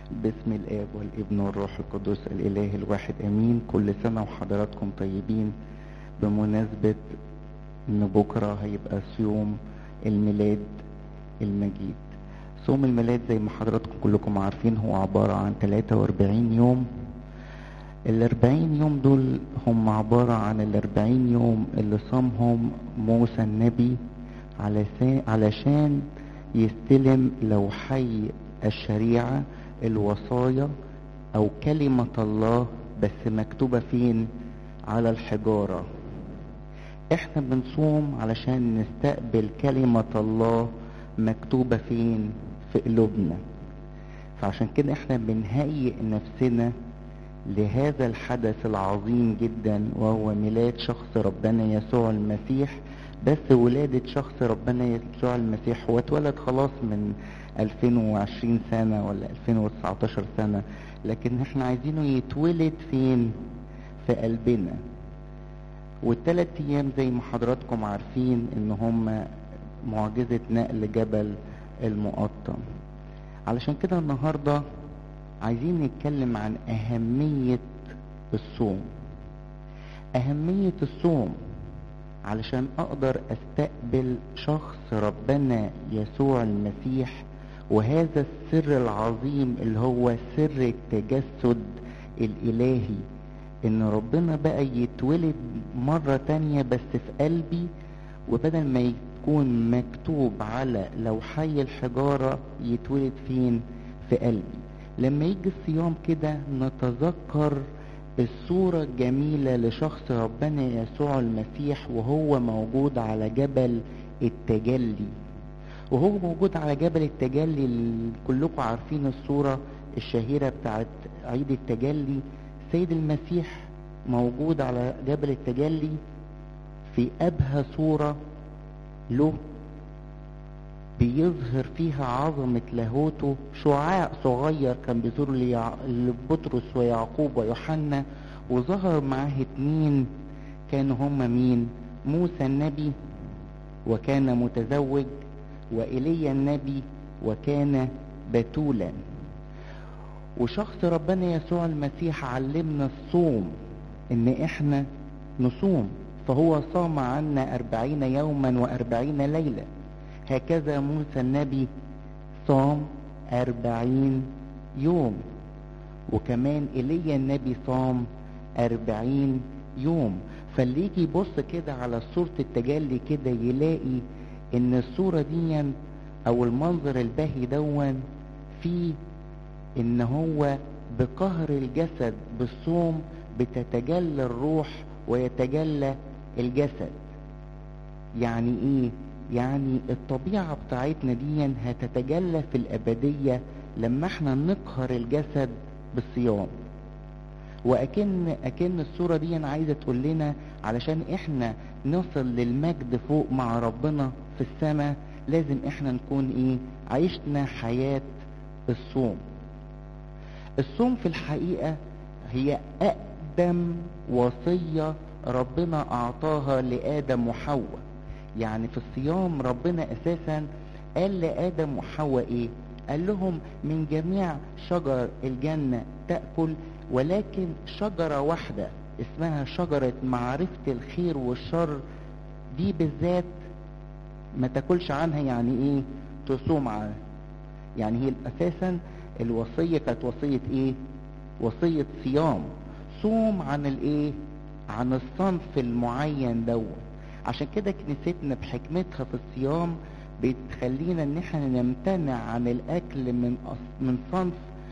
باسم الآب والابن والروح القدس الإله الواحد أمين كل سنة وحضراتكم طيبين بمناسبة إن بكرة هيبقى صيام الميلاد المجيد صوم الميلاد زي ما حضراتكم كلكم عارفين هو عبارة عن 43 يوم الأربعين يوم دول هم عبارة عن الأربعين يوم اللي صامهم موسى النبي علشان, علشان يستلم لوحي الشريعة الوصايا أو كلمة الله بس مكتوبة فين على الحجارة احنا بنصوم علشان نستقبل كلمة الله مكتوبة فين في قلوبنا فعشان كده احنا بنهيئ نفسنا لهذا الحدث العظيم جدا وهو ميلاد شخص ربنا يسوع المسيح بس ولادة شخص ربنا يسوع المسيح هو اتولد خلاص من 2020 سنة ولا 2019 سنة لكن احنا عايزينه يتولد فين في قلبنا والثلاث ايام زي ما حضراتكم عارفين ان هم معجزة نقل جبل المقطم علشان كده النهاردة عايزين نتكلم عن اهمية الصوم اهمية الصوم علشان اقدر استقبل شخص ربنا يسوع المسيح وهذا السر العظيم اللي هو سر التجسد الالهي ان ربنا بقى يتولد مرة تانية بس في قلبي وبدل ما يكون مكتوب على لوحي الحجارة يتولد فين في قلبي لما يجي الصيام كده نتذكر الصورة الجميلة لشخص ربنا يسوع المسيح وهو موجود على جبل التجلي وهو موجود على جبل التجلي اللي كلكم عارفين الصورة الشهيرة بتاعت عيد التجلي سيد المسيح موجود على جبل التجلي في أبهى صورة له بيظهر فيها عظمة لاهوته شعاع صغير كان بيزور لبطرس ويعقوب ويوحنا وظهر معاه اتنين كانوا هما مين موسى النبي وكان متزوج وإيليا النبي وكان بتولا وشخص ربنا يسوع المسيح علمنا الصوم ان احنا نصوم فهو صام عنا أربعين يوما وأربعين ليلة هكذا موسى النبي صام أربعين يوم وكمان إيليا النبي صام أربعين يوم فاللي يجي يبص كده على صورة التجلي كده يلاقي ان الصورة دي او المنظر الباهي دون فيه ان هو بقهر الجسد بالصوم بتتجلى الروح ويتجلى الجسد يعني ايه يعني الطبيعة بتاعتنا دي هتتجلى في الأبدية لما احنا نقهر الجسد بالصيام وأكن أكن الصورة دي عايزة تقول لنا علشان احنا نصل للمجد فوق مع ربنا في السماء لازم احنا نكون ايه عيشنا حياة الصوم الصوم في الحقيقة هي أقدم وصية ربنا أعطاها لآدم وحواء يعني في الصيام ربنا اساسا قال لادم وحواء ايه قال لهم من جميع شجر الجنة تأكل ولكن شجرة واحدة اسمها شجرة معرفة الخير والشر دي بالذات ما تاكلش عنها يعني ايه تصوم عنها يعني هي اساسا الوصية كانت وصية ايه وصية صيام صوم عن الايه عن الصنف المعين دوت عشان كده كنيستنا بحكمتها في الصيام بتخلينا ان احنا نمتنع عن الاكل من أص... من صنف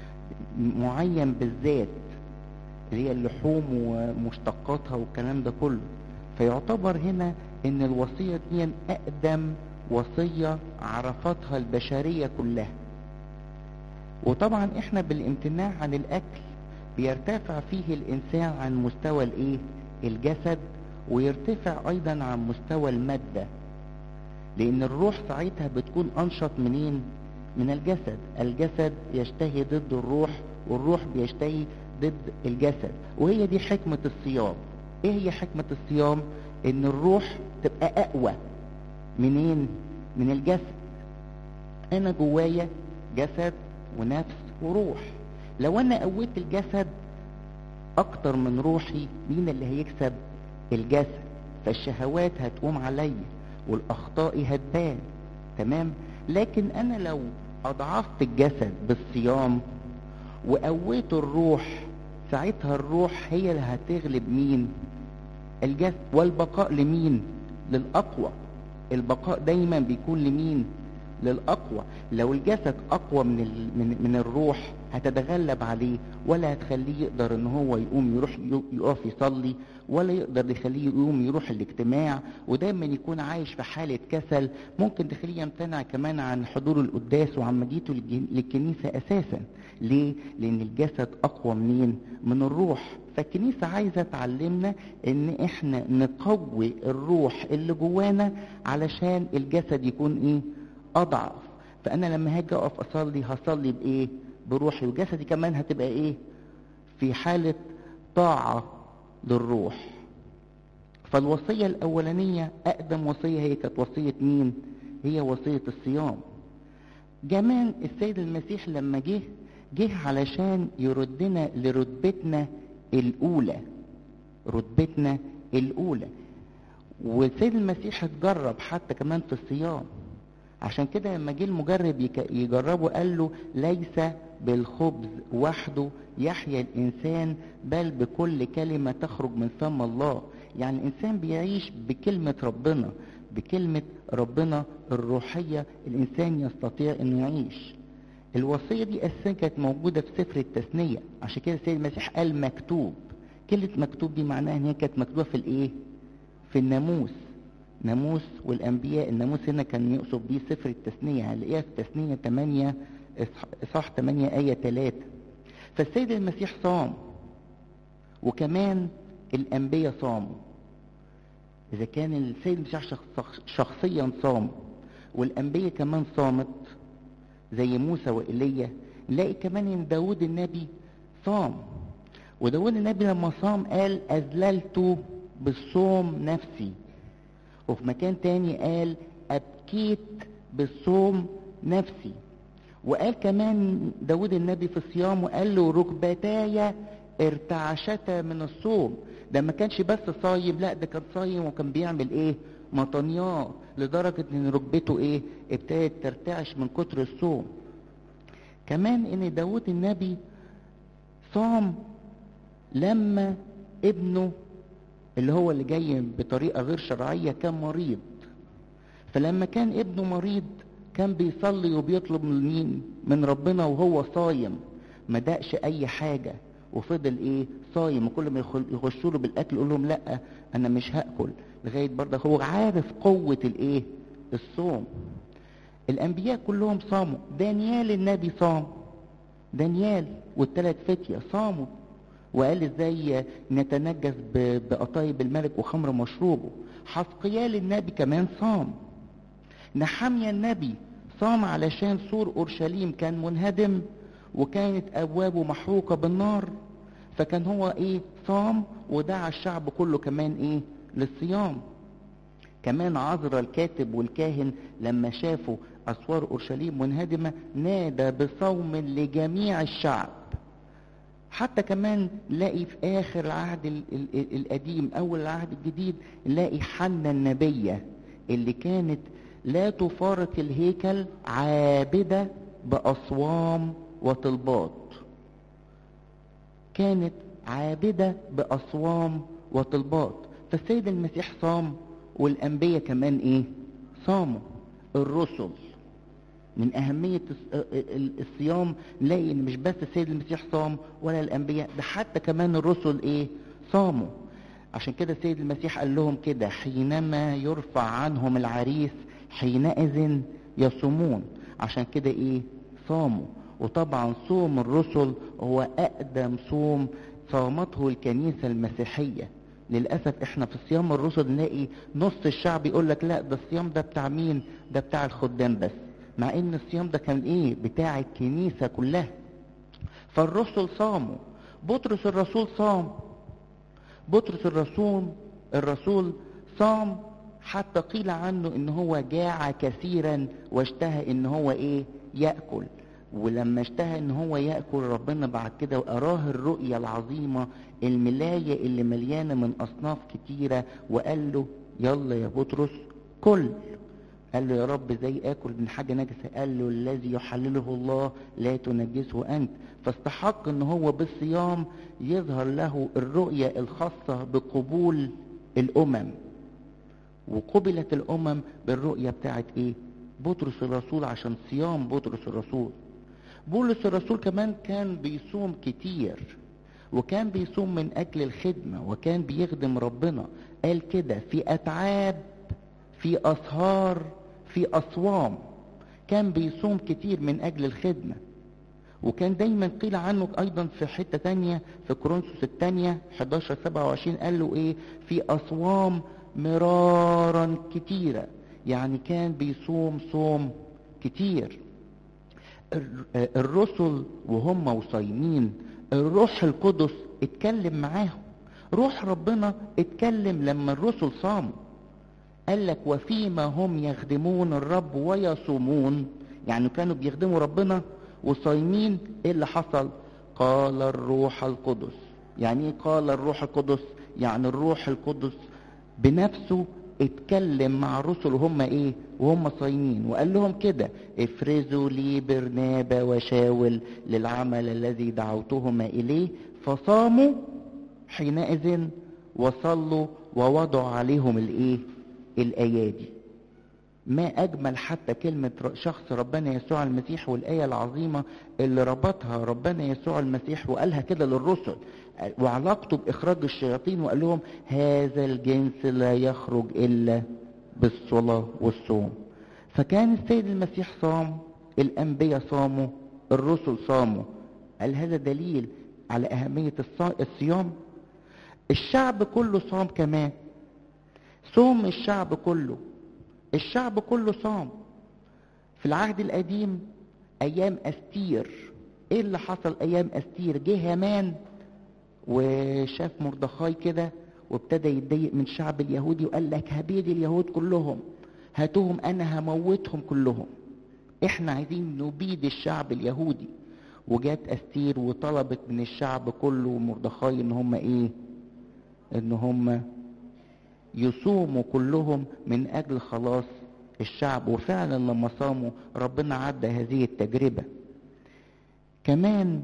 معين بالذات اللي هي اللحوم ومشتقاتها والكلام ده كله فيعتبر هنا ان الوصية دي اقدم وصية عرفتها البشرية كلها وطبعا احنا بالامتناع عن الاكل بيرتفع فيه الانسان عن مستوى الايه الجسد ويرتفع ايضا عن مستوى المادة لان الروح ساعتها بتكون انشط منين من الجسد الجسد يشتهي ضد الروح والروح بيشتهي ضد الجسد وهي دي حكمة الصيام ايه هي حكمة الصيام ان الروح تبقى اقوى منين من الجسد انا جوايا جسد ونفس وروح لو انا قويت الجسد اكتر من روحي مين اللي هيكسب الجسد فالشهوات هتقوم عليا والاخطاء هتبان تمام لكن انا لو اضعفت الجسد بالصيام وقويت الروح ساعتها الروح هي اللي هتغلب مين الجسد والبقاء لمين للاقوى البقاء دايما بيكون لمين للاقوى لو الجسد اقوى من ال... من من الروح هتتغلب عليه ولا هتخليه يقدر ان هو يقوم يروح يقف يصلي ولا يقدر يخليه يقوم يروح الاجتماع ودايما يكون عايش في حالة كسل ممكن تخليه يمتنع كمان عن حضور القداس وعن مجيته للكنيسة اساسا ليه؟ لان الجسد اقوى منين؟ من الروح فالكنيسة عايزة تعلمنا ان احنا نقوي الروح اللي جوانا علشان الجسد يكون ايه؟ اضعف فانا لما هاجي اقف اصلي هصلي بايه؟ بروحي وجسدي كمان هتبقى ايه؟ في حالة طاعة للروح فالوصية الأولانية أقدم وصية هي كانت وصية مين؟ هي وصية الصيام كمان السيد المسيح لما جه جه علشان يردنا لرتبتنا الأولى رتبتنا الأولى والسيد المسيح اتجرب حتى كمان في الصيام عشان كده لما جه المجرب يجربه قال له ليس بالخبز وحده يحيا الإنسان بل بكل كلمة تخرج من فم الله يعني الإنسان بيعيش بكلمة ربنا بكلمة ربنا الروحية الإنسان يستطيع أن يعيش الوصية دي أساسا كانت موجودة في سفر التثنية عشان كده السيد المسيح قال مكتوب كلمة مكتوب دي معناها ان هي كانت مكتوبة في الايه في الناموس ناموس والانبياء الناموس هنا كان يقصد بيه سفر التثنية هنلاقيها في تثنية 8 اصحاح 8 آية 3 فالسيد المسيح صام وكمان الانبياء صاموا اذا كان السيد المسيح شخصيا صام والانبياء كمان صامت زي موسى وإيليا نلاقي كمان ان داود النبي صام وداود النبي لما صام قال أذللت بالصوم نفسي وفي مكان تاني قال أبكيت بالصوم نفسي وقال كمان داود النبي في الصيام وقال له ركبتاي ارتعشتا من الصوم ده ما كانش بس صايم لا ده كان صايم وكان بيعمل ايه مطنياه لدرجة ان ركبته ايه ابتدت ترتعش من كتر الصوم كمان ان داود النبي صام لما ابنه اللي هو اللي جاي بطريقة غير شرعية كان مريض فلما كان ابنه مريض كان بيصلي وبيطلب من مين من ربنا وهو صايم ما دقش اي حاجة وفضل ايه صايم وكل ما يخشوا له بالاكل يقول لهم لا انا مش هاكل لغايه برضه هو عارف قوه الايه الصوم الانبياء كلهم صاموا دانيال النبي صام دانيال والثلاث فتية صاموا وقال ازاي نتنجس بقطايب الملك وخمر مشروبه حسقيال النبي كمان صام نحميا النبي صام علشان سور اورشليم كان منهدم وكانت ابوابه محروقه بالنار فكان هو ايه صام ودعا الشعب كله كمان ايه للصيام كمان عذرا الكاتب والكاهن لما شافوا اسوار اورشليم منهدمه نادى بصوم لجميع الشعب حتى كمان نلاقي في اخر العهد ال ال القديم اول العهد الجديد نلاقي حنا النبيه اللي كانت لا تفارق الهيكل عابده باصوام وطلبات كانت عابدة بأصوام وطلبات فالسيد المسيح صام والأنبياء كمان إيه صاموا الرسل من أهمية الصيام نلاقي إن مش بس السيد المسيح صام ولا الأنبياء ده حتى كمان الرسل إيه صاموا عشان كده السيد المسيح قال لهم كده حينما يرفع عنهم العريس حينئذ يصومون عشان كده إيه صاموا وطبعا صوم الرسل هو أقدم صوم صامته الكنيسة المسيحية للأسف احنا في صيام الرسل نلاقي نص الشعب يقول لك لا ده الصيام ده بتاع مين ده بتاع الخدام بس مع ان الصيام ده كان ايه بتاع الكنيسة كلها فالرسل صاموا بطرس الرسول صام بطرس الرسول الرسول صام حتى قيل عنه ان هو جاع كثيرا واشتهى ان هو ايه يأكل ولما اشتهى ان هو ياكل ربنا بعد كده واراه الرؤيه العظيمه الملايه اللي مليانه من اصناف كتيره وقال له يلا يا بطرس كل قال له يا رب زي اكل من حاجه نجسه قال له الذي يحلله الله لا تنجسه انت فاستحق ان هو بالصيام يظهر له الرؤيه الخاصه بقبول الامم وقبلت الامم بالرؤيه بتاعت ايه بطرس الرسول عشان صيام بطرس الرسول بولس الرسول كمان كان بيصوم كتير وكان بيصوم من اجل الخدمه وكان بيخدم ربنا قال كده في اتعاب في اسهار في اصوام كان بيصوم كتير من اجل الخدمه وكان دايما قيل عنه ايضا في حته تانية في كورنثوس الثانيه 11 27 قال له ايه في اصوام مرارا كتيره يعني كان بيصوم صوم كتير الرسل وهم وصايمين الروح القدس اتكلم معاهم روح ربنا اتكلم لما الرسل صاموا قال لك وفيما هم يخدمون الرب ويصومون يعني كانوا بيخدموا ربنا وصايمين ايه اللي حصل قال الروح القدس يعني ايه قال الروح القدس يعني الروح القدس بنفسه اتكلم مع الرسل وهم ايه وهم صايمين وقال لهم كده افرزوا لي برنابا وشاول للعمل الذي دعوتهما اليه فصاموا حينئذ وصلوا ووضعوا عليهم الايه الايادي ما اجمل حتى كلمة شخص ربنا يسوع المسيح والاية العظيمة اللي ربطها ربنا يسوع المسيح وقالها كده للرسل وعلاقته باخراج الشياطين وقال لهم هذا الجنس لا يخرج الا بالصلاة والصوم فكان السيد المسيح صام الانبياء صاموا الرسل صاموا قال هذا دليل على اهمية الصيام الشعب كله صام كمان صوم الشعب كله الشعب كله صام في العهد القديم ايام استير ايه اللي حصل ايام استير جه هامان وشاف مردخاي كده وابتدى يتضايق من الشعب اليهودي وقال لك هبيد اليهود كلهم هاتوهم انا هموتهم كلهم احنا عايزين نبيد الشعب اليهودي وجات استير وطلبت من الشعب كله ومردخاي ان هم ايه ان هم يصوموا كلهم من اجل خلاص الشعب وفعلا لما صاموا ربنا عدى هذه التجربه كمان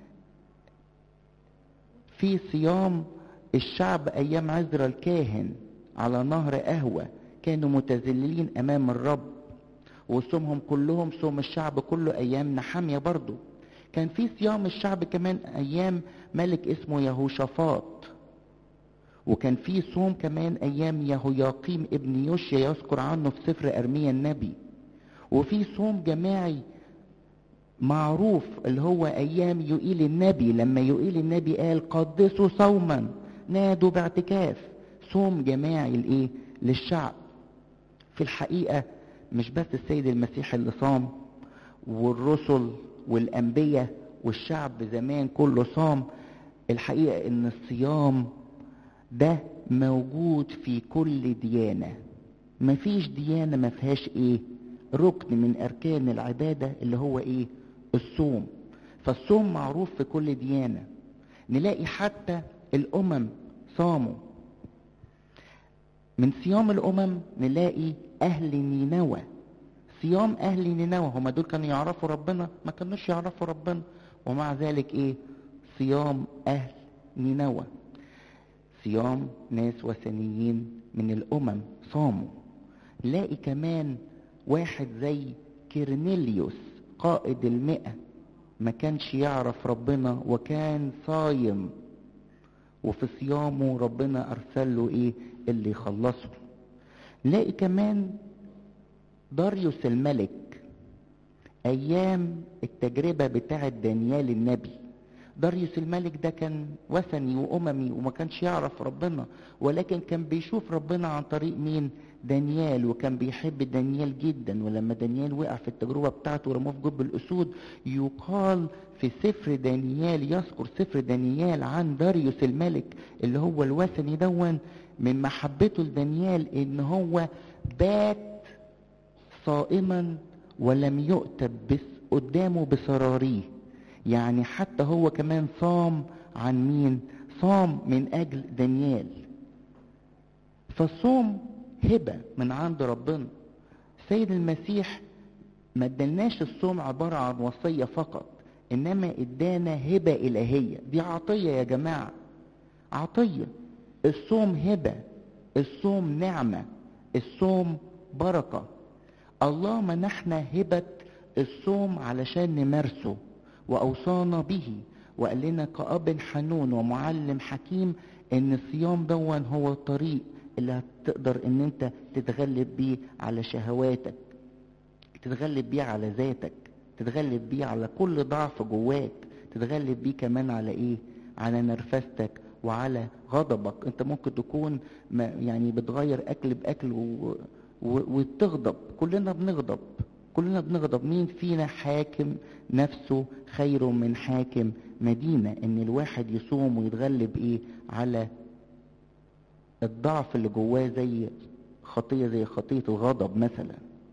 في صيام الشعب ايام عزرا الكاهن على نهر قهوه كانوا متذللين امام الرب وصومهم كلهم صوم الشعب كله ايام نحاميه برضو كان في صيام الشعب كمان ايام ملك اسمه يهوشافاط وكان في صوم كمان ايام يهوياقيم ابن يوشيا يذكر عنه في سفر ارميا النبي وفي صوم جماعي معروف اللي هو ايام يقيل النبي لما يقيل النبي قال قدسوا صوما نادوا باعتكاف صوم جماعي لايه للشعب في الحقيقه مش بس السيد المسيح اللي صام والرسل والانبياء والشعب زمان كله صام الحقيقه ان الصيام ده موجود في كل ديانة مفيش ديانة ما فيهاش ايه ركن من اركان العبادة اللي هو ايه الصوم فالصوم معروف في كل ديانة نلاقي حتى الامم صاموا من صيام الامم نلاقي اهل نينوى صيام اهل نينوى هم دول كانوا يعرفوا ربنا ما كانوش يعرفوا ربنا ومع ذلك ايه صيام اهل نينوى صيام ناس وثنيين من الامم صاموا لاقي كمان واحد زي كيرنيليوس قائد المئة ما كانش يعرف ربنا وكان صايم وفي صيامه ربنا ارسل له ايه اللي يخلصه لاقي كمان داريوس الملك ايام التجربة بتاعة دانيال النبي داريوس الملك ده كان وثني واممي وما كانش يعرف ربنا ولكن كان بيشوف ربنا عن طريق مين دانيال وكان بيحب دانيال جدا ولما دانيال وقع في التجربة بتاعته ورموه في جب الاسود يقال في سفر دانيال يذكر سفر دانيال عن داريوس الملك اللي هو الوثني دون من محبته لدانيال ان هو بات صائما ولم يؤتب قدامه بسراريه يعني حتى هو كمان صام عن مين صام من اجل دانيال فالصوم هبة من عند ربنا سيد المسيح ما ادالناش الصوم عبارة عن وصية فقط انما ادانا هبة الهية دي عطية يا جماعة عطية الصوم هبة الصوم نعمة الصوم بركة الله منحنا هبة الصوم علشان نمارسه وأوصانا به وقال لنا كأب حنون ومعلم حكيم ان الصيام دون هو الطريق اللي هتقدر ان انت تتغلب بيه على شهواتك تتغلب بيه على ذاتك تتغلب بيه على كل ضعف جواك تتغلب بيه كمان على ايه على نرفستك وعلى غضبك انت ممكن تكون ما يعني بتغير اكل باكل و... و... وتغضب كلنا بنغضب كلنا بنغضب مين فينا حاكم نفسه خير من حاكم مدينة ان الواحد يصوم ويتغلب ايه على الضعف اللي جواه زي خطية زي خطية الغضب مثلا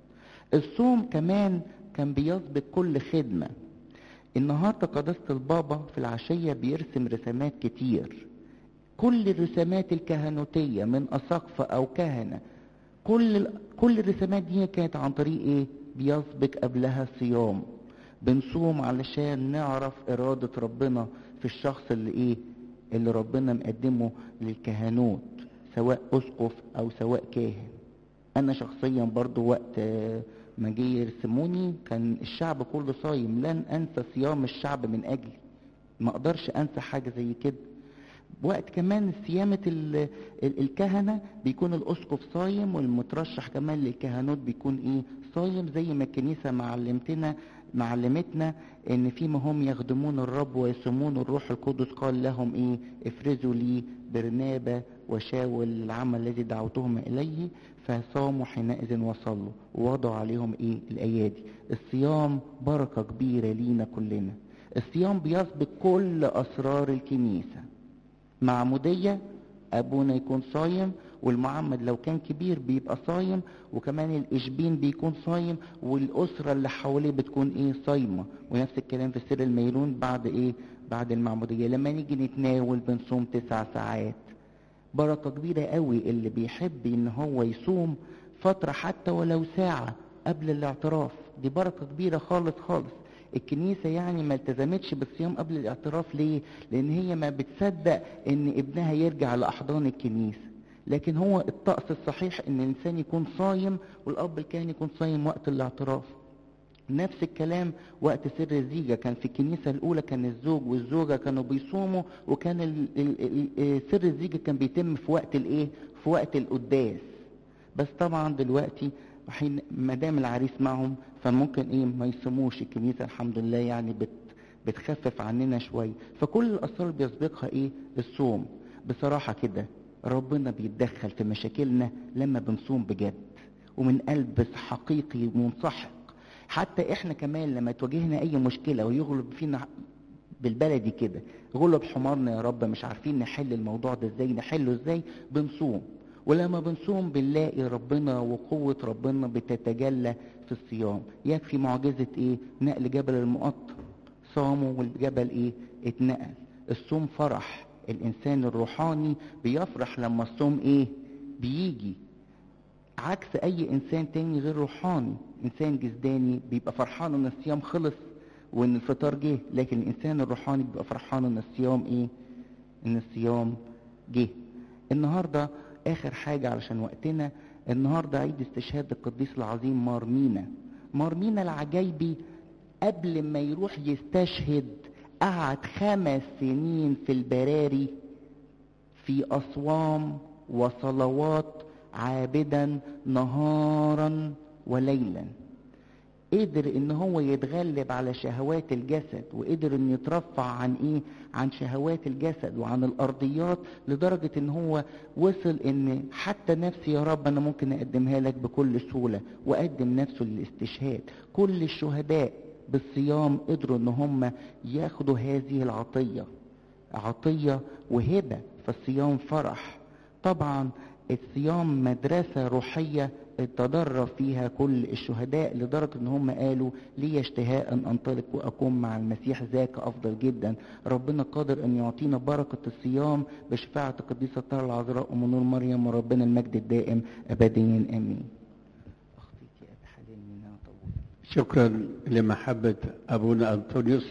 الصوم كمان كان بيسبق كل خدمة النهاردة قداسة البابا في العشية بيرسم رسمات كتير كل الرسمات الكهنوتية من أساقفة أو كهنة كل كل الرسمات دي كانت عن طريق ايه بيسبق قبلها صيام بنصوم علشان نعرف إرادة ربنا في الشخص اللي ايه اللي ربنا مقدمه للكهنوت سواء أسقف أو سواء كاهن أنا شخصيا برضو وقت ما جه يرسموني كان الشعب كله صايم لن أنسى صيام الشعب من أجلي ما أقدرش أنسى حاجة زي كده وقت كمان صيامة الكهنة بيكون الأسقف صايم والمترشح كمان للكهنوت بيكون إيه صايم زي ما الكنيسة معلمتنا معلمتنا ان فيما هم يخدمون الرب ويصومون الروح القدس قال لهم ايه افرزوا لي برنابة وشاول العمل الذي دعوتهم اليه فصاموا حينئذ وصلوا ووضعوا عليهم ايه الايادي الصيام بركة كبيرة لينا كلنا الصيام بيسبق كل اسرار الكنيسة معمودية ابونا يكون صايم والمعمد لو كان كبير بيبقى صايم وكمان الاشبين بيكون صايم والاسره اللي حواليه بتكون ايه صايمه ونفس الكلام في سر الميلون بعد ايه بعد المعموديه لما نيجي نتناول بنصوم تسع ساعات بركه كبيره قوي اللي بيحب ان هو يصوم فتره حتى ولو ساعه قبل الاعتراف دي بركه كبيره خالص خالص الكنيسة يعني ما التزمتش بالصيام قبل الاعتراف ليه؟ لأن هي ما بتصدق إن ابنها يرجع لأحضان الكنيسة. لكن هو الطقس الصحيح ان الانسان يكون صايم والاب الكاهن يكون صايم وقت الاعتراف نفس الكلام وقت سر الزيجة كان في الكنيسة الأولى كان الزوج والزوجة كانوا بيصوموا وكان ال ال ال سر الزيجة كان بيتم في وقت الإيه؟ في وقت القداس بس طبعا دلوقتي حين ما دام العريس معهم فممكن إيه ما يصوموش الكنيسة الحمد لله يعني بت بتخفف عننا شوية فكل الأسرار بيسبقها إيه؟ الصوم بصراحة كده ربنا بيتدخل في مشاكلنا لما بنصوم بجد ومن قلب حقيقي منسحق حتى احنا كمان لما تواجهنا اي مشكلة ويغلب فينا بالبلدي كده غلب حمارنا يا رب مش عارفين نحل الموضوع ده ازاي نحله ازاي بنصوم ولما بنصوم بنلاقي ربنا وقوة ربنا بتتجلى في الصيام يكفي معجزة ايه نقل جبل المقطم صاموا والجبل ايه اتنقل الصوم فرح الانسان الروحاني بيفرح لما الصوم ايه بيجي عكس اي انسان تاني غير روحاني انسان جسداني بيبقى فرحان ان الصيام خلص وان الفطار جه لكن الانسان الروحاني بيبقى فرحان ان الصيام ايه ان الصيام جه النهارده اخر حاجه علشان وقتنا النهارده عيد استشهاد القديس العظيم مارمينا مارمينا العجايبي قبل ما يروح يستشهد قعد خمس سنين في البراري في أصوام وصلوات عابدا نهارا وليلا قدر ان هو يتغلب على شهوات الجسد وقدر ان يترفع عن ايه عن شهوات الجسد وعن الارضيات لدرجة ان هو وصل ان حتى نفسي يا رب انا ممكن اقدمها لك بكل سهولة وقدم نفسه للاستشهاد كل الشهداء بالصيام قدروا ان هم ياخدوا هذه العطية عطية وهبة فالصيام فرح طبعا الصيام مدرسة روحية تدرب فيها كل الشهداء لدرجة ان هم قالوا لي اشتهاء ان انطلق واكون مع المسيح ذاك افضل جدا ربنا قادر ان يعطينا بركة الصيام بشفاعة القديسة الطاهرة العذراء ام نور مريم وربنا المجد الدائم ابديا امين اختي ابي حلال منها طول شكرا لمحبة أبونا أنطونيوس